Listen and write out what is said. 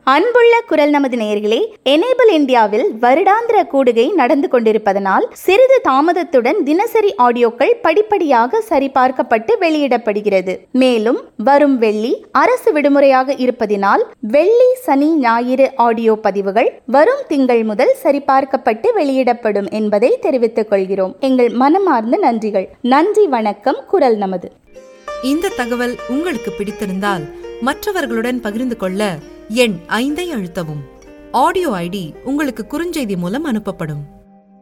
அன்புள்ள குரல் நமது நேயர்களே எனேபிள் இந்தியாவில் வருடாந்திர கூடுகை நடந்து கொண்டிருப்பதனால் சிறிது தாமதத்துடன் தினசரி ஆடியோக்கள் படிப்படியாக சரிபார்க்கப்பட்டு வெளியிடப்படுகிறது மேலும் வரும் வெள்ளி அரசு விடுமுறையாக இருப்பதினால் வெள்ளி சனி ஞாயிறு ஆடியோ பதிவுகள் வரும் திங்கள் முதல் சரிபார்க்கப்பட்டு வெளியிடப்படும் என்பதை தெரிவித்துக் கொள்கிறோம் எங்கள் மனமார்ந்த நன்றிகள் நன்றி வணக்கம் குரல் நமது இந்த தகவல் உங்களுக்கு பிடித்திருந்தால் மற்றவர்களுடன் பகிர்ந்து கொள்ள எண் ஐந்தை அழுத்தவும் ஆடியோ ஐடி உங்களுக்கு குறுஞ்செய்தி மூலம் அனுப்பப்படும்